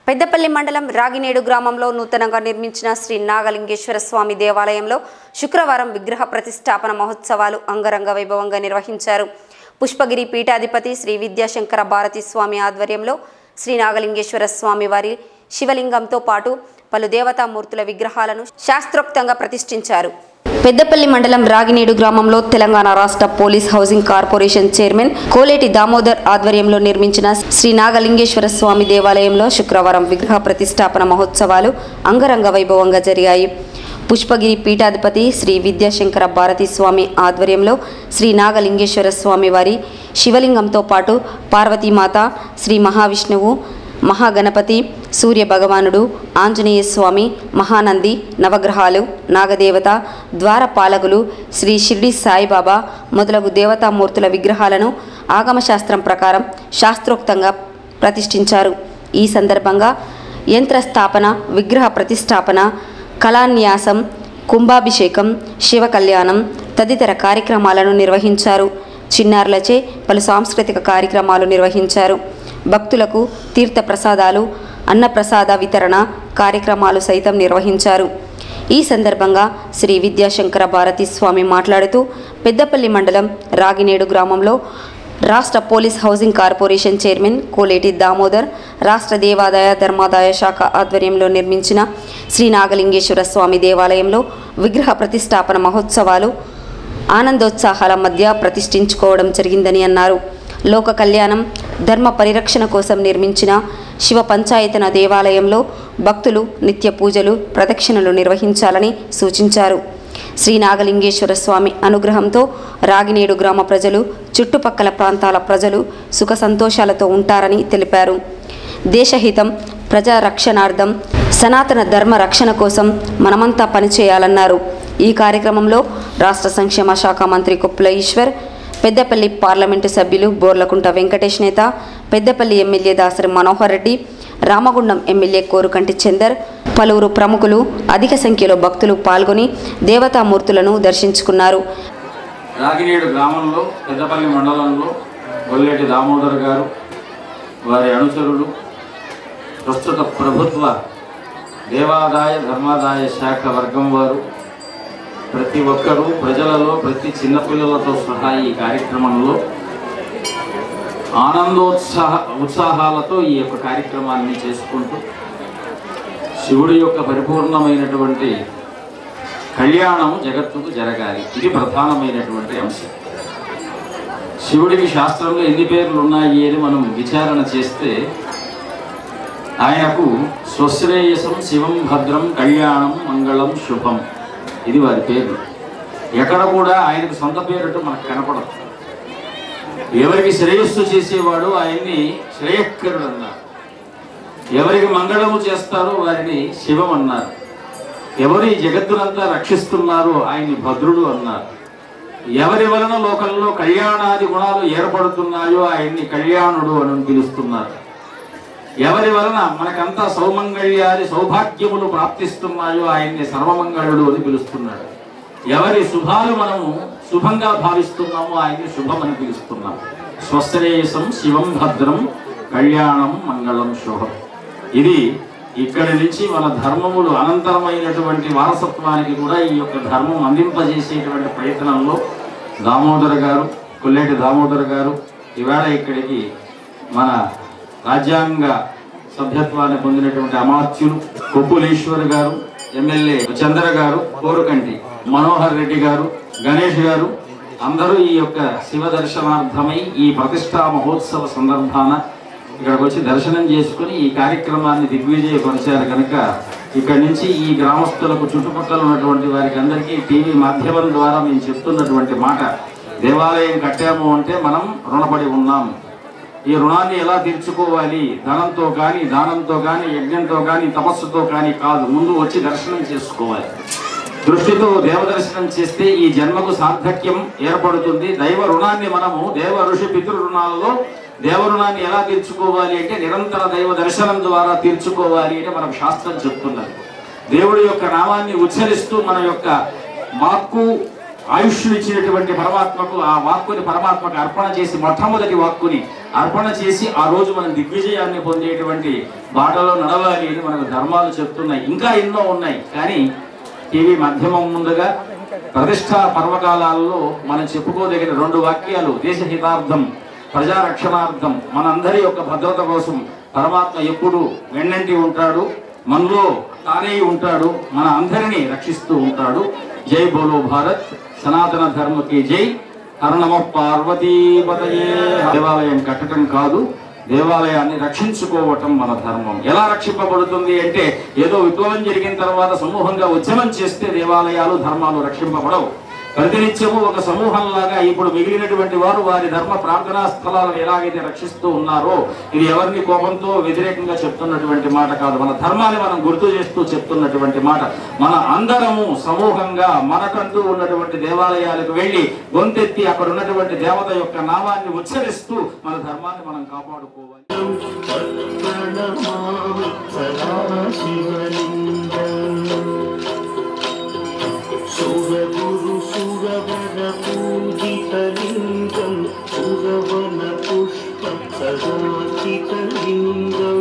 పెద్దపల్లి మండలం రాగినేడు గ్రామంలో నూతనంగా నిర్మించిన శ్రీ నాగలింగేశ్వర స్వామి దేవాలయంలో శుక్రవారం విగ్రహ ప్రతిష్టాపన మహోత్సవాలు అంగరంగ వైభవంగా నిర్వహించారు పుష్పగిరి పీఠాధిపతి శ్రీ విద్యాశంకర భారతి స్వామి ఆధ్వర్యంలో శ్రీ నాగలింగేశ్వర స్వామి వారి శివలింగంతో పాటు పలు దేవతామూర్తుల విగ్రహాలను శాస్త్రోక్తంగా ప్రతిష్ఠించారు పెద్దపల్లి మండలం రాగినేడు గ్రామంలో తెలంగాణ రాష్ట్ర police housing corporation chairman Koleti Damodar ఆధ్వర్యంలో నిర్మించిన శ్రీ నాగలింగేశ్వర స్వామి దేవాలయంలో శుక్రవారం విగ్రహ ప్రతిష్టాపన మహోత్సవాలు అంగరంగ వైభవంగా జరిగాయి పుష్పగిరి పీఠాధిపతి శ్రీ విద్యాశంకర భారతి స్వామి ఆధ్వర్యంలో శ్రీ నాగలింగేశ్వర స్వామి వారి శివలింగంతో పాటు పార్వతీమాత శ్రీ మహావిష్ణువు మహాగణపతి సూర్య భగవానుడు ఆంజనేయ స్వామి మహానంది నవగ్రహాలు నాగదేవత ద్వారపాలకులు శ్రీ షిర్డి సాయిబాబా మొదలగు దేవతామూర్తుల విగ్రహాలను ఆగమశాస్త్రం ప్రకారం శాస్త్రోక్తంగా ప్రతిష్ఠించారు ఈ సందర్భంగా యంత్ర స్థాపన విగ్రహ ప్రతిష్టాపన కళాన్యాసం కుంభాభిషేకం శివ కళ్యాణం తదితర కార్యక్రమాలను నిర్వహించారు చిన్నారులచే పలు సాంస్కృతిక కార్యక్రమాలు నిర్వహించారు భక్తులకు తీర్థ ప్రసాదాలు అన్నప్రసాద వితరణ కార్యక్రమాలు సైతం నిర్వహించారు ఈ సందర్భంగా శ్రీ విద్యాశంకర భారతి స్వామి మాట్లాడుతూ పెద్దపల్లి మండలం రాగినేడు గ్రామంలో రాష్ట్ర police housing corporation chairman Koleti Damodar రాష్ట్ర దేవాదాయ ధర్మాదాయ శాఖ ఆధ్వర్యంలో నిర్మించిన శ్రీ నాగలింగేశ్వర స్వామి దేవాలయంలో విగ్రహ ప్రతిష్టాపన మహోత్సవాలు ఆనందోత్సాహాల మధ్య ప్రతిష్ఠించుకోవడం జరిగిందని అన్నారు లోక కళ్యాణం ధర్మ పరిరక్షణ కోసం నిర్మించిన శివ పంచాయతన దేవాలయంలో భక్తులు నిత్య పూజలు ప్రదక్షిణలు నిర్వహించాలని సూచించారు శ్రీ నాగలింగేశ్వర స్వామి అనుగ్రహంతో రాగినేడు గ్రామ ప్రజలు చుట్టుపక్కల ప్రాంతాల ప్రజలు సుఖ సంతోషాలతో ఉంటారని తెలిపారు దేశహితం ప్రజా రక్షణార్థం సనాతన ధర్మ రక్షణ కోసం మనమంతా పనిచేయాలన్నారు ఈ కార్యక్రమంలో రాష్ట్ర సంక్షేమ శాఖ మంత్రి కొప్పుల ఈశ్వర్ పెద్దపల్లి పార్లమెంటు సభ్యులు బోర్లకుంట వెంకటేష్ నేత పెద్దపల్లి ఎమ్మెల్యే దాసరి మనోహర్ రెడ్డి రామగుండం ఎమ్మెల్యే కోరుకంటి చందర్ పలువురు ప్రముఖులు అధిక సంఖ్యలో భక్తులు పాల్గొని దేవతామూర్తులను దర్శించుకున్నారు రాగినేడు గ్రామంలో పెద్దపల్లి మండలంలో గొల్లేటి దామోదర్ గారు వారి అనుచరులు ప్రస్తుత ప్రభుత్వ దేవాదాయ ధర్మాదాయ శాఖ వర్గం వారు ప్రతి ఒక్కరూ ప్రజలలో ప్రతి చిన్నపిల్లలతో సహా ఈ కార్యక్రమంలో ఆనందోత్సాహ ఉత్సాహాలతో ఈ యొక్క కార్యక్రమాన్ని చేసుకుంటూ శివుడి యొక్క పరిపూర్ణమైనటువంటి కళ్యాణం జగత్తుకు జరగాలి ఇది ప్రధానమైనటువంటి అంశం శివుడికి శాస్త్రంలో ఎన్ని పేర్లు ఉన్నాయి అని మనం విచారణ చేస్తే ఆయనకు స్వశ్రేయసం శివం భద్రం కళ్యాణం మంగళం శుభం ఇది వారి పేరు ఎక్కడ కూడా ఆయనకు సొంత పేరుట మనకు కనపడదు ఎవరికి శ్రేయస్సు చేసేవాడు ఆయన్ని శ్రేయక్కరుడు అన్నారు ఎవరికి మంగళము చేస్తారో వారిని శివం అన్నారు ఎవరు ఈ జగత్తునంతా రక్షిస్తున్నారో ఆయన్ని భద్రుడు అన్నారు ఎవరి వలన లోకంలో కళ్యాణాది గుణాలు ఏర్పడుతున్నాయో ఆయన్ని కళ్యాణుడు అని పిలుస్తున్నారు ఎవరి వలన మనకంతా సౌమంగళ్యాది సౌభాగ్యములు ప్రాప్తిస్తున్నాయో ఆయన్ని సర్వమంగళుడు అని పిలుస్తున్నాడు ఎవరి శుభాలు మనము శుభంగా భావిస్తున్నామో ఆయన్ని శుభం అని పిలుస్తున్నాం స్వశ్రేయసం శివం భద్రం కళ్యాణం మంగళం శుభం ఇది ఇక్కడి నుంచి మన ధర్మములు అనంతరమైనటువంటి వారసత్వానికి కూడా ఈ యొక్క ధర్మం అందింపజేసేటువంటి ప్రయత్నంలో దామోదర్ గారు కొల్లేటి దామోదర్ గారు ఈవేళ ఇక్కడికి మన రాజ్యాంగ సభ్యత్వాన్ని పొందినటువంటి అమాత్యులు కొప్పులీశ్వర్ గారు ఎమ్మెల్యే చంద్ర గారు కోరుకంటి మనోహర్ రెడ్డి గారు గణేష్ గారు అందరూ ఈ యొక్క శివ దర్శనార్థమై ఈ ప్రతిష్టా మహోత్సవ సందర్భాన ఇక్కడికి వచ్చి దర్శనం చేసుకుని ఈ కార్యక్రమాన్ని దిగ్విజయపరిచారు కనుక ఇక్కడి నుంచి ఈ గ్రామస్తులకు చుట్టుపక్కల ఉన్నటువంటి వారికి అందరికీ టీవీ మాధ్యమం ద్వారా మేము చెప్తున్నటువంటి మాట దేవాలయం కట్టాము అంటే మనం రుణపడి ఉన్నాం ఈ రుణాన్ని ఎలా తీర్చుకోవాలి ధనంతో కానీ దానంతో కానీ యజ్ఞంతో కానీ తపస్సుతో కానీ కాదు ముందు వచ్చి దర్శనం చేసుకోవాలి దృష్టితో దేవ దర్శనం చేస్తే ఈ జన్మకు సార్థక్యం ఏర్పడుతుంది దైవ రుణాన్ని మనము దేవ ఋషి పితృ రుణాలలో దేవ రుణాన్ని ఎలా తీర్చుకోవాలి అంటే నిరంతర దైవ దర్శనం ద్వారా తీర్చుకోవాలి అంటే మనకు శాస్త్రం చెప్తున్నది దేవుడి యొక్క నామాన్ని ఉచ్చరిస్తూ మన యొక్క మాక్కు ఆయుష్ను ఇచ్చినటువంటి పరమాత్మకు ఆ వాక్కుని పరమాత్మకు అర్పణ చేసి మొట్టమొదటి వాక్కుని అర్పణ చేసి ఆ రోజు మనం దిగ్విజయాన్ని పొందేటువంటి బాటలో నడవాలి అని మనకు ధర్మాలు చెప్తున్నాయి ఇంకా ఎన్నో ఉన్నాయి కానీ టీవీ మాధ్యమం ముందుగా ప్రతిష్టా పర్వకాలాల్లో మనం చెప్పుకోదగిన రెండు వాక్యాలు దేశ హితార్థం ప్రజా రక్షణార్థం మనందరి యొక్క భద్రత కోసం పరమాత్మ ఎప్పుడు వెన్నంటి ఉంటాడు మనలో తానే ఉంటాడు మన అందరినీ రక్షిస్తూ ఉంటాడు జై బోలో భారత్ సనాతన ధర్మకి జై హరణమ పార్వతీపతయే దేవాలయం కట్టడం కాదు దేవాలయాన్ని రక్షించుకోవటం మన ధర్మం ఎలా రక్షింపబడుతుంది అంటే ఏదో విప్లవం జరిగిన తర్వాత సమూహంగా ఉద్యమం చేస్తే దేవాలయాలు ధర్మాలు రక్షింపబడవు ప్రతినిత్యము ఒక సమూహంలాగా ఇప్పుడు మిగిలినటువంటి వారు వారి ధర్మ ప్రార్థనా స్థలాలను ఎలాగైతే రక్షిస్తూ ఉన్నారో ఇది ఎవరిని కోపంతో వ్యతిరేకంగా చెప్తున్నటువంటి మాట కాదు మన ధర్మాన్ని మనం గుర్తు చేస్తూ చెప్తున్నటువంటి మాట మన అందరము సమూహంగా మనకంటూ ఉన్నటువంటి దేవాలయాలకు వెళ్ళి గొంతెత్తి అక్కడ ఉన్నటువంటి దేవత యొక్క నామాన్ని ఉచ్చరిస్తూ మన ధర్మాన్ని మనం కాపాడుకోవాలి ప్రణమామి సదాశివలింగం సురగురు సురవర పూజితలింగం సురవన పుష్ప సదాచితలింగం